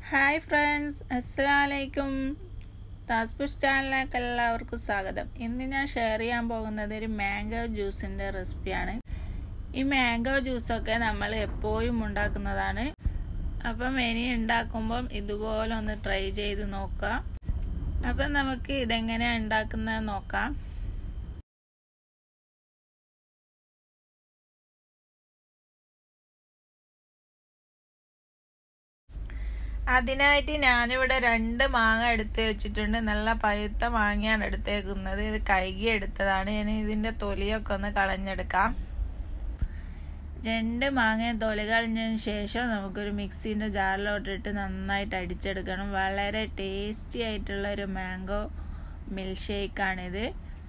hi friends അസ്സലാമലൈക്കും താസ്പുഷ് ചാനലിലേക്ക് എല്ലാവർക്കും സ്വാഗതം ഇന്ന് ഞാൻ ഷെയർ ചെയ്യാൻ പോകുന്നത് ഒരു മാംഗോ ജ്യൂസിൻ്റെ റെസിപ്പിയാണ് ഈ മാംഗോ ജ്യൂസൊക്കെ നമ്മൾ എപ്പോഴും ഉണ്ടാക്കുന്നതാണ് അപ്പം ഇനി ഉണ്ടാക്കുമ്പം ഇതുപോലെ ഒന്ന് ട്രൈ ചെയ്ത് നോക്കാം അപ്പം നമുക്ക് ഇതെങ്ങനെയാണ് ഉണ്ടാക്കുന്നത് നോക്കാം അതിനായിട്ട് ഞാനിവിടെ രണ്ട് മാങ്ങ എടുത്ത് വെച്ചിട്ടുണ്ട് നല്ല പഴുത്ത മാങ്ങയാണ് എടുത്തേക്കുന്നത് ഇത് കഴുകി എടുത്തതാണ് ഇനി ഇതിൻ്റെ തൊലിയൊക്കെ ഒന്ന് കളഞ്ഞെടുക്കാം രണ്ട് മാങ്ങ തൊലി കളഞ്ഞതിന് ശേഷം നമുക്കൊരു മിക്സീൻ്റെ ജാറിലോട്ടിട്ട് നന്നായിട്ട് അടിച്ചെടുക്കണം വളരെ ടേസ്റ്റി ആയിട്ടുള്ള ഒരു മാംഗോ മിൽക്ക് ഷേക്കാണിത്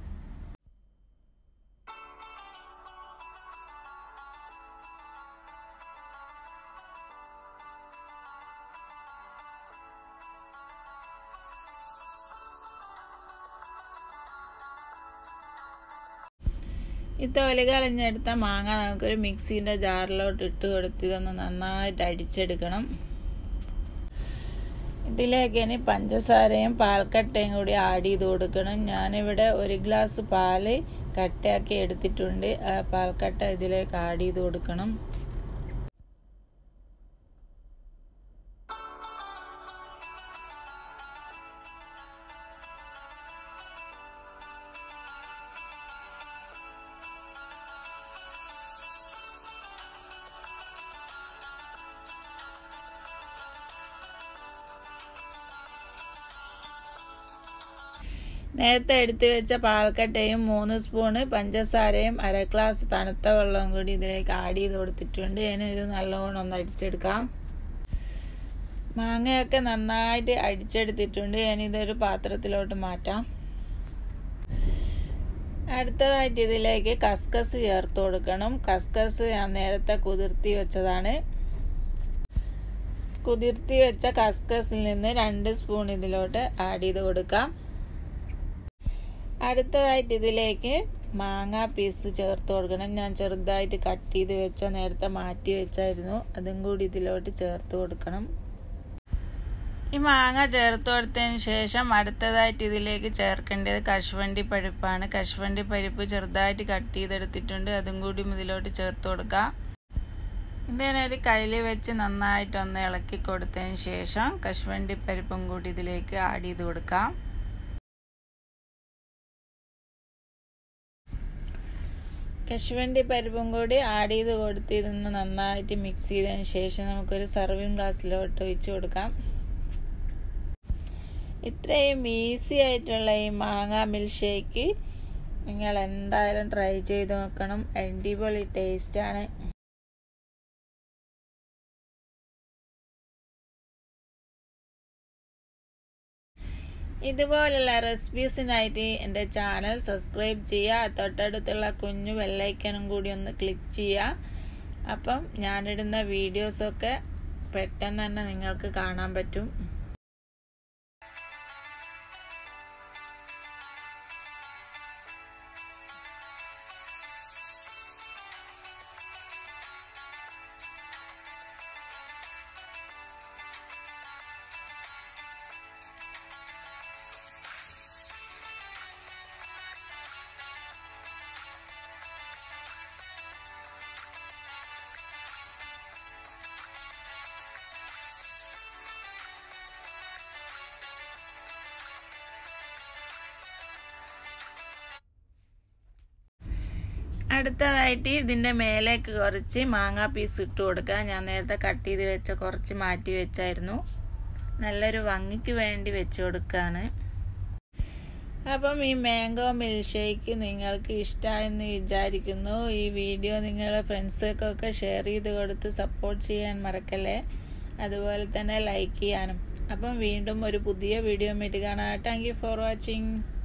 ഈ തൊലി കളഞ്ഞെടുത്ത മാങ്ങ നമുക്കൊരു മിക്സീൻ്റെ ജാറിലോട്ട് ഇട്ട് കൊടുത്ത് ഇതൊന്ന് നന്നായിട്ട് അടിച്ചെടുക്കണം ഇതിലേക്ക് ഇനി പഞ്ചസാരയും പാൽക്കട്ടയും കൂടി ആഡ് ചെയ്ത് കൊടുക്കണം ഞാനിവിടെ ഒരു ഗ്ലാസ് പാല് കട്ടയാക്കി എടുത്തിട്ടുണ്ട് ആ പാൽക്കട്ട ഇതിലേക്ക് ആഡ് ചെയ്ത് കൊടുക്കണം നേരത്തെ എടുത്തു വെച്ച പാൽക്കട്ടയും മൂന്ന് സ്പൂണ് പഞ്ചസാരയും അര ഗ്ലാസ് തണുത്ത വെള്ളവും കൂടി ഇതിലേക്ക് ആഡ് ചെയ്ത് കൊടുത്തിട്ടുണ്ട് ഇനി ഇത് നല്ലോണം ഒന്ന് അടിച്ചെടുക്കാം മാങ്ങയൊക്കെ നന്നായിട്ട് അടിച്ചെടുത്തിട്ടുണ്ട് ഇനി ഇതൊരു പാത്രത്തിലോട്ട് മാറ്റാം അടുത്തതായിട്ട് ഇതിലേക്ക് കസ്കസ് ചേർത്ത് കൊടുക്കണം കസ്കസ് ഞാൻ നേരത്തെ കുതിർത്തി വെച്ചതാണ് കുതിർത്തി വെച്ച കസ്കസിൽ നിന്ന് രണ്ട് സ്പൂൺ ഇതിലോട്ട് ആഡ് ചെയ്ത് കൊടുക്കാം അടുത്തതായിട്ട് ഇതിലേക്ക് മാങ്ങ പീസ് ചേർത്ത് കൊടുക്കണം ഞാൻ ചെറുതായിട്ട് കട്ട് ചെയ്ത് വെച്ച നേരത്തെ മാറ്റി വെച്ചായിരുന്നു അതും കൂടി ഇതിലോട്ട് ചേർത്ത് കൊടുക്കണം ഈ മാങ്ങ ചേർത്ത് കൊടുത്തതിന് ശേഷം അടുത്തതായിട്ട് ഇതിലേക്ക് ചേർക്കേണ്ടത് കശുവണ്ടി പരിപ്പാണ് കശുവണ്ടി പരിപ്പ് ചെറുതായിട്ട് കട്ട് ചെയ്തെടുത്തിട്ടുണ്ട് അതും കൂടി ഇതിലോട്ട് ചേർത്ത് കൊടുക്കാം ഇതിനൊരു കയ്യിൽ വെച്ച് നന്നായിട്ടൊന്ന് ഇളക്കി കൊടുത്തതിന് ശേഷം കശുവണ്ടി പരിപ്പും കൂടി ഇതിലേക്ക് ആഡ് ചെയ്ത് കൊടുക്കാം കശുവണ്ടി പരിപ്പും കൂടി ആഡ് ചെയ്ത് കൊടുത്ത് ഇതൊന്ന് നന്നായിട്ട് മിക്സ് ചെയ്തതിന് ശേഷം നമുക്കൊരു സർവിങ് ഗ്ലാസ്സിലോട്ട് ഒഴിച്ച് കൊടുക്കാം ഇത്രയും ഈസി ആയിട്ടുള്ള ഈ മാങ്ങ മിൽക്ക് ഷേക്ക് നിങ്ങൾ എന്തായാലും ട്രൈ ചെയ്ത് നോക്കണം അടിപൊളി ടേസ്റ്റാണ് ഇതുപോലുള്ള റെസിപ്പീസിനായിട്ട് എൻ്റെ ചാനൽ സബ്സ്ക്രൈബ് ചെയ്യുക തൊട്ടടുത്തുള്ള കുഞ്ഞു ബെല്ലൈക്കനും കൂടി ഒന്ന് ക്ലിക്ക് ചെയ്യുക അപ്പം ഞാനിടുന്ന വീഡിയോസൊക്കെ പെട്ടെന്ന് തന്നെ നിങ്ങൾക്ക് കാണാൻ പറ്റും അടുത്തതായിട്ട് ഇതിൻ്റെ മേലേക്ക് കുറച്ച് മാങ്ങാ പീസ് ഇട്ട് കൊടുക്കുക ഞാൻ നേരത്തെ കട്ട് ചെയ്ത് വെച്ച കുറച്ച് മാറ്റി വെച്ചായിരുന്നു നല്ലൊരു ഭംഗിക്ക് വേണ്ടി വെച്ച് കൊടുക്കുകയാണ് അപ്പം ഈ മാംഗോ മിൽക്ക് ഷേക്ക് നിങ്ങൾക്ക് ഇഷ്ടമായെന്ന് വിചാരിക്കുന്നു ഈ വീഡിയോ നിങ്ങളുടെ ഫ്രണ്ട്സൊക്കെ ഷെയർ ചെയ്ത് കൊടുത്ത് സപ്പോർട്ട് ചെയ്യാൻ മറക്കല്ലേ അതുപോലെ തന്നെ ലൈക്ക് ചെയ്യാനും അപ്പം വീണ്ടും ഒരു പുതിയ വീഡിയോ ആയിട്ട് കാണാം താങ്ക് യു ഫോർ വാച്ചിങ്